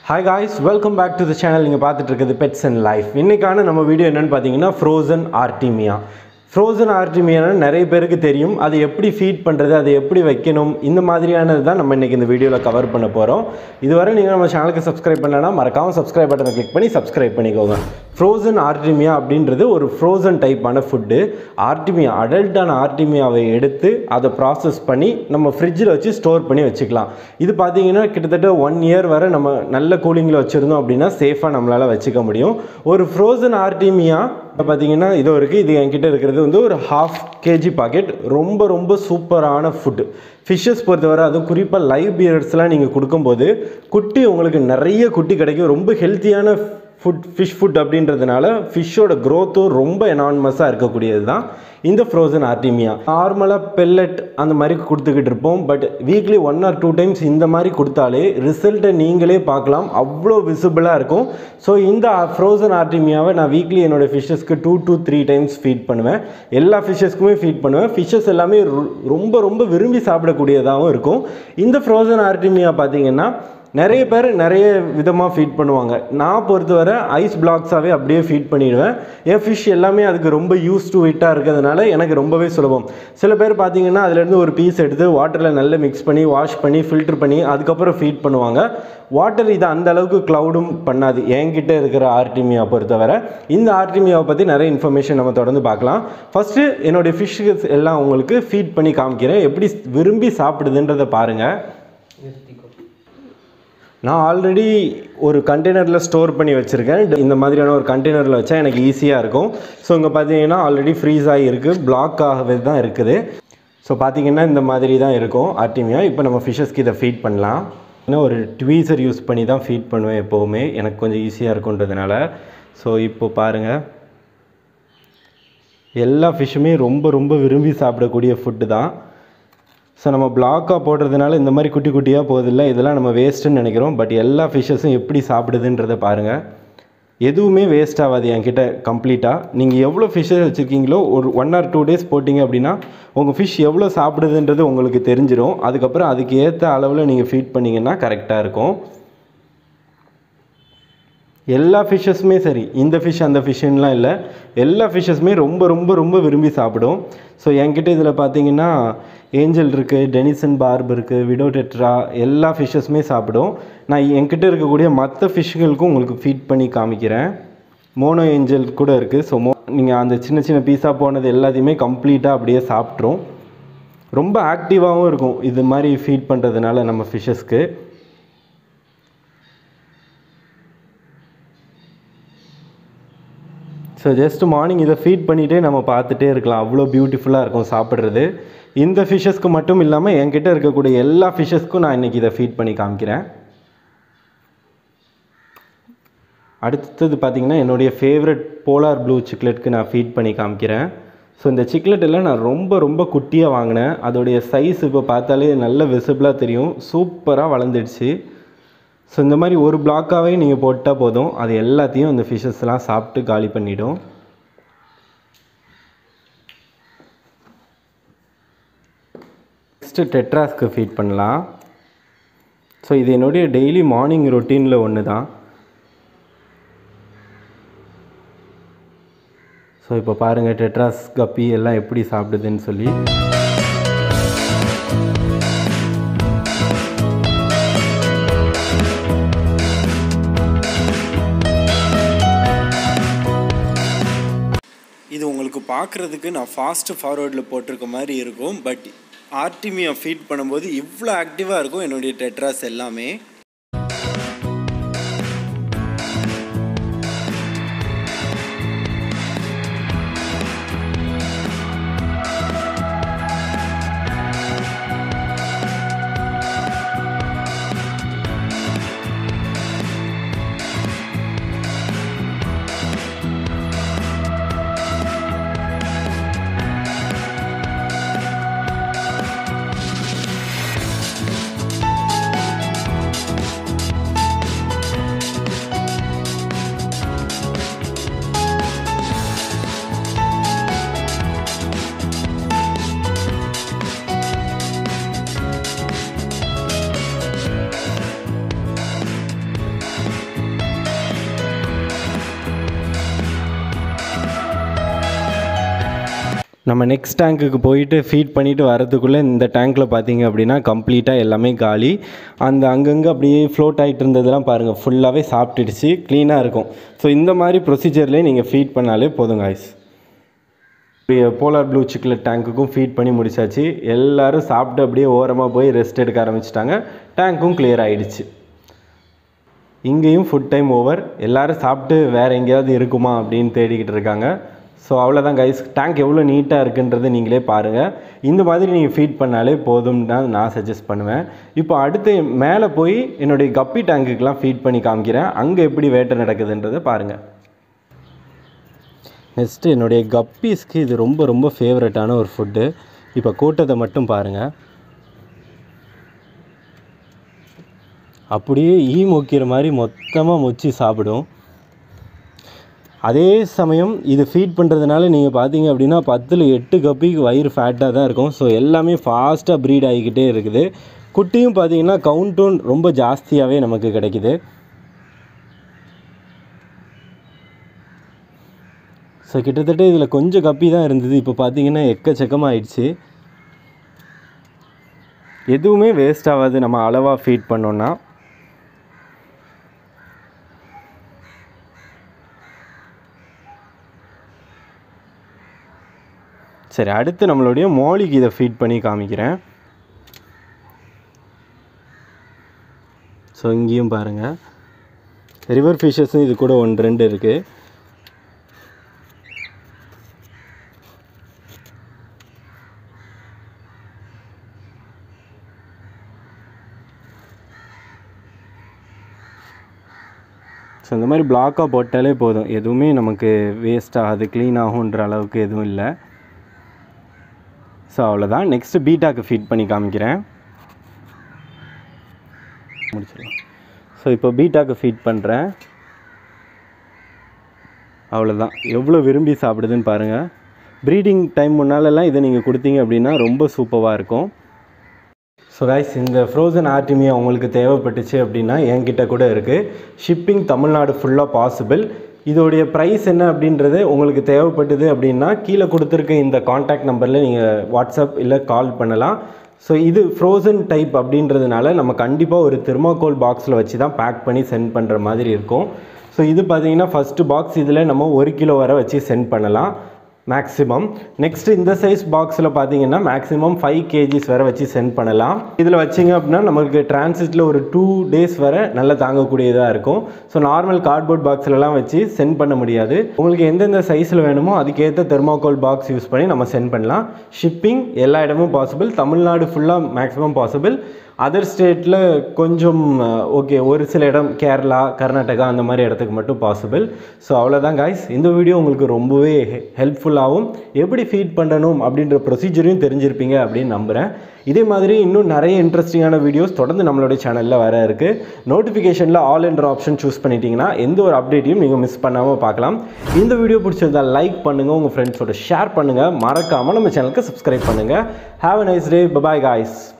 hi guys welcome back to the channel நீங்கள் பார்த்துட்டு இருக்குது பெட்ஸ் அண்ட் லைஃப் இன்றைக்கான நம்ம வீடியோ என்னென்னு பார்த்தீங்கன்னா ஃப்ரோசன் ஆர்டிமியா ஃப்ரோசன் ஆர்டிமியானா நிறைய பேருக்கு தெரியும் அது எப்படி ஃபீட் பண்ணுறது அதை எப்படி வைக்கணும் இந்த மாதிரியானது தான் நம்ம இன்றைக்கி இந்த வீடியோவில் கவர் பண்ண போகிறோம் இதுவரை நீங்கள் நம்ம சேனலுக்கு சப்ஸ்கிரைப் பண்ணலன்னா மறக்காமல் சப்ஸ்கிரைப் பட்டனை கிளிக் பண்ணி சப்ஸ்கிரைப் பண்ணிக்கோங்க ஃப்ரோசன் ஆர்டிமியா அப்படின்றது ஒரு ஃப்ரோசன் டைப்பான ஃபுட்டு ஆர்டிமியா அடல்ட்டான ஆர்டிமியாவை எடுத்து அதை ப்ராசஸ் பண்ணி நம்ம ஃப்ரிட்ஜில் வச்சு ஸ்டோர் பண்ணி வச்சுக்கலாம் இது பார்த்தீங்கன்னா கிட்டத்தட்ட ஒன் இயர் வரை நம்ம நல்ல கூலிங்கில் வச்சுருந்தோம் அப்படின்னா சேஃபாக நம்மளால் வச்சுக்க முடியும் ஒரு ஃப்ரோசன் ஆர்டிமியா பார்த்தீங்கன்னா இதோ இருக்குது இது என்கிட்ட இருக்கிறது வந்து ஒரு ஹாஃப் கேஜி பாக்கெட் ரொம்ப ரொம்ப சூப்பரான ஃபுட்டு ஃபிஷ்ஷஸ் பொறுத்தவரை அதுவும் குறிப்பாக லைவ் பியர்ட்ஸ்லாம் நீங்கள் கொடுக்கும்போது குட்டி உங்களுக்கு நிறைய குட்டி கிடைக்கும் ரொம்ப ஹெல்த்தியான ஃபுட் ஃபிஷ் ஃபுட் அப்படின்றதுனால ஃபிஷ்ஷோட க்ரோத்தும் ரொம்ப எனான்மஸாக இருக்கக்கூடியது தான் இந்த ஃப்ரோசன் ஆர்டிமியா நார்மலாக பெல்லட் அந்த மாதிரி கொடுத்துக்கிட்டு இருப்போம் but weekly one or two times இந்த மாதிரி கொடுத்தாலே ரிசல்ட்டை நீங்களே பார்க்கலாம் அவ்வளோ விசிபிளாக இருக்கும் ஸோ இந்த ஃப்ரோசன் ஆர்டிமியாவை நான் வீக்லி என்னோடய ஃபிஷ்ஷஸ்க்கு two to three times feed பண்ணுவேன் எல்லா ஃபிஷ்ஷஸ்க்குமே ஃபீட் பண்ணுவேன் ஃபிஷ்ஷஸ் எல்லாமே ரொ- ரொம்ப ரொம்ப விரும்பி சாப்பிடக்கூடியதாகவும் இருக்கும் இந்த ஃப்ரோசன் ஆர்டிமியா பார்த்தீங்கன்னா நிறைய பேர் நிறைய விதமாக ஃபீட் பண்ணுவாங்க நான் பொறுத்தவரை ஐஸ் பிளாக்ஸாகவே அப்படியே ஃபீட் பண்ணிடுவேன் என் ஃபிஷ் எல்லாமே அதுக்கு ரொம்ப யூஸ் டு இட்டாக இருக்கிறதுனால எனக்கு ரொம்பவே சுலபம் சில பேர் பார்த்தீங்கன்னா அதுலேருந்து ஒரு பீஸ் எடுத்து வாட்டரில் நல்லா மிக்ஸ் பண்ணி வாஷ் பண்ணி ஃபில்டர் பண்ணி அதுக்கப்புறம் ஃபீட் பண்ணுவாங்க வாட்டர் இது அந்த அளவுக்கு க்ளவுடும் பண்ணாது என்கிட்ட இருக்கிற ஆர்டிமியா பொறுத்தவரை இந்த ஆர்டிமியாவை பற்றி நிறைய இன்ஃபர்மேஷன் நம்ம தொடர்ந்து பார்க்கலாம் ஃபஸ்ட்டு என்னுடைய ஃபிஷ்ஷுக்கு எல்லாம் உங்களுக்கு ஃபீட் பண்ணி காமிக்கிறேன் எப்படி விரும்பி சாப்பிடுதுன்றதை பாருங்கள் நான் ஆல்ரெடி ஒரு கண்டெய்னரில் ஸ்டோர் பண்ணி வச்சுருக்கேன் இந்த மாதிரியான ஒரு கண்டெய்னரில் வச்சா எனக்கு ஈஸியாக இருக்கும் ஸோ இங்கே பார்த்தீங்கன்னா ஆல்ரெடி ஃப்ரீஸ் ஆகி இருக்குது பிளாக் ஆகவே தான் இருக்குது ஸோ பார்த்தீங்கன்னா இந்த மாதிரி தான் இருக்கும் ஆர்டிமியா இப்போ நம்ம ஃபிஷ்ஷஸ்க்கு இதை ஃபீட் பண்ணலாம் ஏன்னா ஒரு ட்வீசர் யூஸ் பண்ணி தான் ஃபீட் பண்ணுவேன் எப்போவுமே எனக்கு கொஞ்சம் ஈஸியாக இருக்குன்றதுனால ஸோ இப்போ பாருங்கள் எல்லா ஃபிஷ்ஷுமே ரொம்ப ரொம்ப விரும்பி சாப்பிடக்கூடிய ஃபுட்டு தான் ஸோ நம்ம பிளாக்காக போடுறதுனால இந்த மாதிரி குட்டி குட்டியாக போகுதில்ல இதெல்லாம் நம்ம வேஸ்ட்டுன்னு நினைக்கிறோம் பட் எல்லா ஃபிஷ்ஷஸும் எப்படி சாப்பிடுதுன்றதை பாருங்கள் எதுவுமே வேஸ்ட் ஆகாது என்கிட்ட கம்ப்ளீட்டாக நீங்கள் எவ்வளோ ஃபிஷ்ஷஸ் வச்சுருக்கீங்களோ ஒரு ஒன் ஆர் டூ டேஸ் போட்டிங்க அப்படின்னா உங்கள் ஃபிஷ் எவ்வளோ சாப்பிடுதுன்றது உங்களுக்கு தெரிஞ்சிடும் அதுக்கப்புறம் அதுக்கு ஏற்ற அளவில் நீங்கள் ஃபீட் பண்ணிங்கன்னா கரெக்டாக இருக்கும் எல்லா ஃபிஷ்ஷஸுமே சரி இந்த ஃபிஷ் அந்த ஃபிஷ்ஷுன்னெலாம் இல்லை எல்லா ஃபிஷ்ஷஸுமே ரொம்ப ரொம்ப ரொம்ப விரும்பி சாப்பிடும் ஸோ என்கிட்ட இதில் பார்த்தீங்கன்னா ஏஞ்சல் இருக்குது டெனிசன் பார்ப் இருக்குது விடோ டெட்ரா எல்லா ஃபிஷ்ஷஸுமே சாப்பிடும் நான் என்கிட்ட இருக்கக்கூடிய மற்ற ஃபிஷ்ஷுகளுக்கும் உங்களுக்கு ஃபீட் பண்ணி காமிக்கிறேன் மோனோ ஏஞ்சல் கூட இருக்குது ஸோ மோ நீங்கள் அந்த சின்ன சின்ன பீஸாக போனது எல்லாத்தையுமே கம்ப்ளீட்டாக அப்படியே சாப்பிட்ரும் ரொம்ப ஆக்டிவாகவும் இருக்கும் இது மாதிரி ஃபீட் பண்ணுறதுனால நம்ம ஃபிஷ்ஷஸ்க்கு ஸோ ஜஸ்ட் மார்னிங் இதை ஃபீட் பண்ணிகிட்டே நம்ம பார்த்துட்டே இருக்கலாம் அவ்வளோ பியூட்டிஃபுல்லாக இருக்கும் சாப்பிட்றது இந்த ஃபிஷ்ஷஸ்க்கு மட்டும் இல்லாமல் என்கிட்ட இருக்கக்கூடிய எல்லா ஃபிஷ்ஷஸ்க்கும் நான் இன்றைக்கி இதை ஃபீட் பண்ணி காமிக்கிறேன் அடுத்தது பார்த்திங்கன்னா என்னுடைய ஃபேவரட் போலார் ப்ளூ சிக்லெட்க்கு நான் ஃபீட் பண்ணி காமிக்கிறேன் ஸோ இந்த சிக்லெட் எல்லாம் நான் ரொம்ப ரொம்ப குட்டியாக வாங்கினேன் அதோடைய சைஸ் இப்போ பார்த்தாலே நல்ல விசிபிளாக தெரியும் சூப்பராக வளர்ந்துடுச்சு ஸோ இந்த மாதிரி ஒரு பிளாக்காகவே நீங்கள் போட்டால் போதும் அது எல்லாத்தையும் அந்த ஃபிஷ்ஷஸ்லாம் சாப்பிட்டு காலி பண்ணிடும் நெக்ஸ்ட்டு டெட்ராஸ்க்கு ஃபீட் பண்ணலாம் ஸோ இது என்னுடைய டெய்லி மார்னிங் ரொட்டீனில் ஒன்று தான் ஸோ இப்போ பாருங்கள் டெட்ராஸ் கப்பி எல்லாம் எப்படி சாப்பிடுதுன்னு சொல்லி இது உங்களுக்கு பார்க்குறதுக்கு நான் ஃபாஸ்ட் ஃபார்வர்டில் போட்டிருக்க மாதிரி இருக்கும் பட் ஆர்டிமியை ஃபீட் பண்ணும்போது இவ்வளோ ஆக்டிவாக இருக்கும் என்னுடைய டெட்ராஸ் எல்லாமே நம்ம நெக்ஸ்ட் டேங்க்குக்கு போயிட்டு ஃபீட் பண்ணிவிட்டு வரதுக்குள்ளே இந்த டேங்க்கில் பார்த்தீங்க அப்படின்னா கம்ப்ளீட்டாக எல்லாமே காலி அந்த அங்கங்கே அப்படியே ஃப்ளோட் ஆகிட்டு இருந்ததெல்லாம் பாருங்கள் ஃபுல்லாகவே சாப்பிட்டுடுச்சு க்ளீனாக இருக்கும் ஸோ இந்த மாதிரி ப்ரொசீஜர்லேயே நீங்கள் ஃபீட் பண்ணாலே போதும் காய்ஸ் போலார் ப்ளூ சிக்லெட் டேங்க்குக்கும் ஃபீட் பண்ணி முடிச்சாச்சு எல்லாரும் சாப்பிட்டு அப்படியே ஓரமாக போய் ரெஸ்ட் எடுக்க ஆரம்பிச்சிட்டாங்க டேங்க்கும் clear ஆயிடுச்சு இங்கேயும் ஃபுட் டைம் ஓவர் எல்லாரும் சாப்பிட்டு வேறு எங்கேயாவது இருக்குமா அப்படின்னு தேடிக்கிட்டு இருக்காங்க ஸோ அவ்வளோதான் கைஸ் டேங்க் எவ்வளோ நீட்டாக இருக்குன்றதை நீங்களே பாருங்கள் இந்த மாதிரி நீங்கள் ஃபீட் பண்ணாலே போதும்னு தான் நான் சஜஸ்ட் பண்ணுவேன் இப்போ அடுத்து மேலே போய் என்னுடைய கப்பி டேங்க்குக்கெலாம் ஃபீட் பண்ணி காமிக்கிறேன் அங்கே எப்படி வேட்டை நடக்குதுன்றதை பாருங்கள் நெக்ஸ்ட்டு என்னுடைய கப்பீஸ்க்கு இது ரொம்ப ரொம்ப ஃபேவரட்டான ஒரு ஃபுட்டு இப்போ கூட்டத்தை மட்டும் பாருங்கள் அப்படியே ஈ மொக்கிற மாதிரி மொத்தமாக மொச்சி சாப்பிடும் அதே சமயம் இது ஃபீட் பண்ணுறதுனால நீங்கள் பார்த்தீங்க அப்படின்னா பத்தில் எட்டு கப்பிக்கு வயிறு ஃபேட்டாக தான் இருக்கும் ஸோ எல்லாமே ஃபாஸ்ட்டாக ப்ரீட் ஆகிக்கிட்டே இருக்குது குட்டியும் பார்த்தீங்கன்னா கவுண்ட்டும் ரொம்ப ஜாஸ்தியாகவே நமக்கு கிடைக்குது ஸோ கிட்டத்தட்ட இதில் கொஞ்சம் கப்பி தான் இருந்தது இப்போ பார்த்தீங்கன்னா எக்கச்சக்கமாக ஆயிடுச்சு எதுவுமே வேஸ்ட் ஆகாது நம்ம அளவாக ஃபீட் பண்ணோன்னா சரி அடுத்து நம்மளுடைய மோலிக்கு இதை ஃபீட் பண்ணி காமிக்கிறேன் ஸோ இங்கேயும் பாருங்கள் ரிவர் ஃபிஷ்ஷஸும் இது கூட ஒன்று ரெண்டு இருக்குது ஸோ இந்த மாதிரி பிளாக்காக போட்டாலே போதும் எதுவுமே நமக்கு வேஸ்ட் ஆகாது க்ளீன் ஆகுன்ற அளவுக்கு எதுவும் இல்லை ஸோ அவ்வளோதான் நெக்ஸ்ட்டு பீட்டாக்கு ஃபீட் பண்ணி காமிக்கிறேன் முடிச்சிடலாம் ஸோ இப்போ பீட்டாக்கு ஃபீட் பண்ணுறேன் அவ்வளோதான் எவ்வளோ விரும்பி சாப்பிடுதுன்னு பாருங்கள் ப்ரீடிங் டைம் முன்னாலெல்லாம் இதை நீங்கள் கொடுத்தீங்க அப்படின்னா ரொம்ப சூப்பராக இருக்கும் ஸோ கைஸ் இந்த ஃப்ரோசன் ஆர்டிமியா உங்களுக்கு தேவைப்பட்டுச்சு அப்படின்னா என்கிட்ட கூட இருக்குது ஷிப்பிங் தமிழ்நாடு ஃபுல்லாக பாசிபிள் இதோடைய ப்ரைஸ் என்ன அப்படின்றது உங்களுக்கு தேவைப்பட்டது அப்படின்னா கீழே கொடுத்துருக்க இந்த காண்டாக்ட் நம்பரில் நீங்கள் வாட்ஸ்அப் இல்லை கால் பண்ணலாம் ஸோ இது ஃப்ரோசன் டைப் அப்படின்றதுனால நம்ம கண்டிப்பாக ஒரு தெர்மாக்கோல் பாக்ஸில் வச்சு தான் பேக் பண்ணி சென்ட் பண்ணுற மாதிரி இருக்கும் ஸோ இது பார்த்தீங்கன்னா ஃபஸ்ட்டு பாக்ஸ் இதில் நம்ம ஒரு கிலோ வரை வச்சு சென்ட் பண்ணலாம் மேக்ஸிமம் நெக்ஸ்ட் இந்த சைஸ் பாக்ஸில் பார்த்தீங்கன்னா மேக்ஸிமம் ஃபைவ் கேஜிஸ் வரை வச்சு சென்ட் பண்ணலாம் இதில் வச்சிங்க அப்படின்னா நமக்கு டிரான்சிட்டில் ஒரு டூ டேஸ் வரை நல்லா தாங்கக்கூடியதாக இருக்கும் ஸோ நார்மல் கார்ட்போர்ட் பாக்ஸ்லலாம் வச்சு சென்ட் பண்ண முடியாது உங்களுக்கு எந்தெந்த சைஸில் வேணுமோ அதுக்கேற்ற தெர்மாக்கோல் பாக்ஸ் யூஸ் பண்ணி நம்ம சென்ட் பண்ணலாம் ஷிப்பிங் எல்லா இடமும் பாசிபிள் தமிழ்நாடு ஃபுல்லாக மேக்ஸிமம் பாசிபிள் அதர் ஸ்டேட்டில் கொஞ்சம் ஓகே ஒரு சில இடம் கேரளா கர்நாடகா அந்த மாதிரி இடத்துக்கு மட்டும் பாசிபிள் ஸோ அவ்வளோதான் காய்ஸ் இந்த வீடியோ உங்களுக்கு ரொம்பவே ஹெல்ப்ஃபுல்லாகவும் எப்படி ஃபீட் பண்ணணும் அப்படின்ற ப்ரொசீஜரையும் தெரிஞ்சிருப்பீங்க அப்படின்னு நம்புகிறேன் இதே மாதிரி இன்னும் நிறைய இன்ட்ரெஸ்டிங்கான வீடியோஸ் தொடர்ந்து நம்மளுடைய சேனலில் வர இருக்குது நோட்டிஃபிகேஷனில் ஆல் என்ற ஆப்ஷன் சூஸ் பண்ணிட்டீங்கன்னா எந்த ஒரு அப்டேட்டையும் நீங்கள் மிஸ் பண்ணாமல் பார்க்கலாம் இந்த வீடியோ பிடிச்சிருந்தா லைக் பண்ணுங்கள் உங்கள் ஃப்ரெண்ட்ஸோட ஷேர் பண்ணுங்கள் மறக்காமல் நம்ம சேனலுக்கு சப்ஸ்கிரைப் பண்ணுங்கள் have a nice day bye bye guys